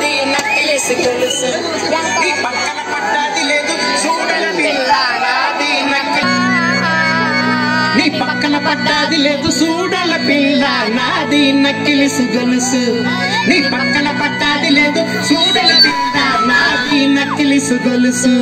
నాది నక్కిలిసి గొలుసు నీ పక్కన పట్టాది లేదు చూడల పిల్ల నాది నక్కి నీ పక్కన పట్టాది లేదు చూడల పిల్ల నాది నక్కిలిసి గొలుసు నీ పక్కన పట్టాది లేదు చూడల పిల్ల నాది నక్కిలిసి గొలుసు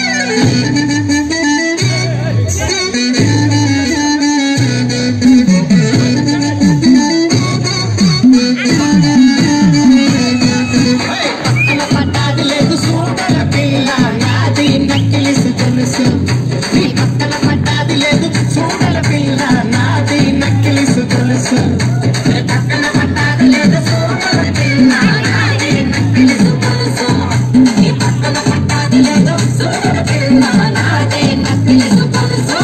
పక్కన పట్టాది లేదు చూడల పిల్ల నాది నక్కిలిసి గొలుసు నీ పక్కన పట్టాది లేదు చూడల పిల్ల నాది నక్కిలిసి గొలుసు నీ పక్కన పట్టాది లేదు చూడల పిల్ల నాది నక్కిలిసి గొలుసు నీ పక్కన పట్టాది లేదు చూడల పిల్ల నాది నక్కిలిసి గొలుసు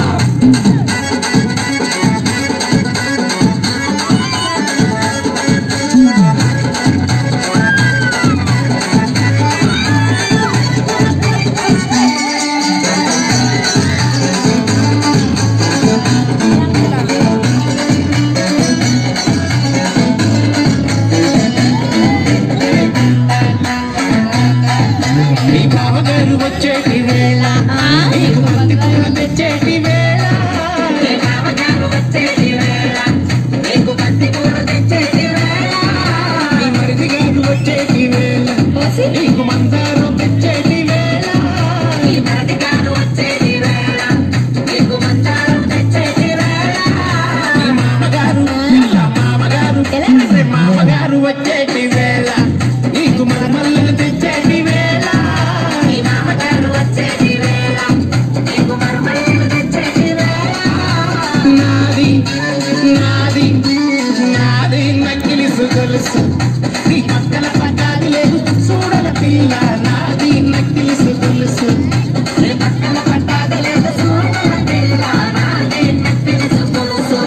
నీ బావగారు వచ్చేటి వేళ నీకు మంది పూలు తెచ్చేటి వేళ నీ బావగారు వచ్చేటి వేళ నీకు మంది పూలు తెచ్చేటి వేళ నీ మరిది గారు వచ్చేటి వేళ నీకు మందారం తెచ్చేటి వేళ నీ మరిది గారు వచ్చేటి వేళ నీకు మందారం తెచ్చేటి వేళ నీ మామగారు ఇలా మామగారు అరే మామగారు వచ్చేటి వేళ నీకు మరమల్లను తెచ్చేటి వేళ నీ మామగారు వచ్చేటి వేళ నీకు మరమల్లను తెచ్చేటి వేళ నాది నాది నాది నక్కిలిసు గొలుసు నీ పక్కన పట్టాది లేదు చూడల పిల్ల నాది నక్కిలిసు గొలుసు నీ పక్కన పట్టాది లేదు చూడల పిల్ల నాది నక్కిలిసు గొలుసు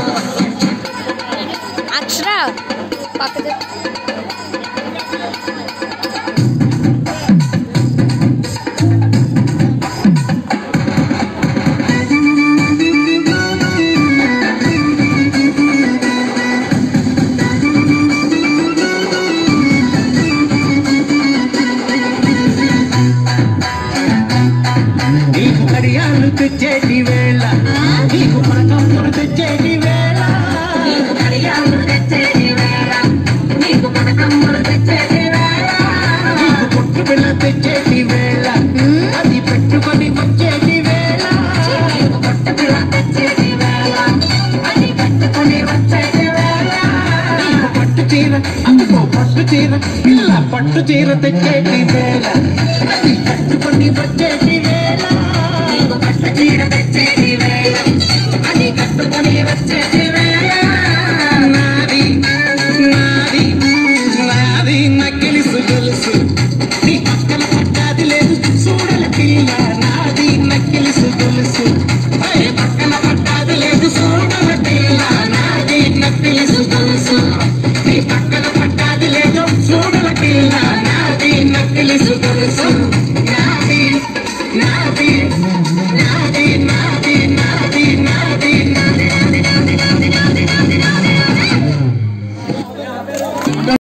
అక్షర పక్క నీకు కడియాలు తెచ్చేటి వేళ నీకు పడకమ్మలు తెచ్చేటి వేళ నీకు కడియాలు తెచ్చేటి వేళ నీకు పడకమ్మలు తెచ్చేటి వేళ నీకు పొట్టు పిల్ల తెచ్చేటి వేళ అది పెట్టుకొని వచ్చేటి వేళ నీకు పొట్టు పిల్ల తెచ్చేటి వేళ అది పెట్టుకొని వచ్చేటి వేళ నీకు పట్టు చీర అదిగో పట్టు చీర పిల్ల పట్టు చీర తెచ్చేటి వేళ అది కట్టుకొని వచ్చేటి వేళ నీకు పట్టు చీర తెచ్చేటి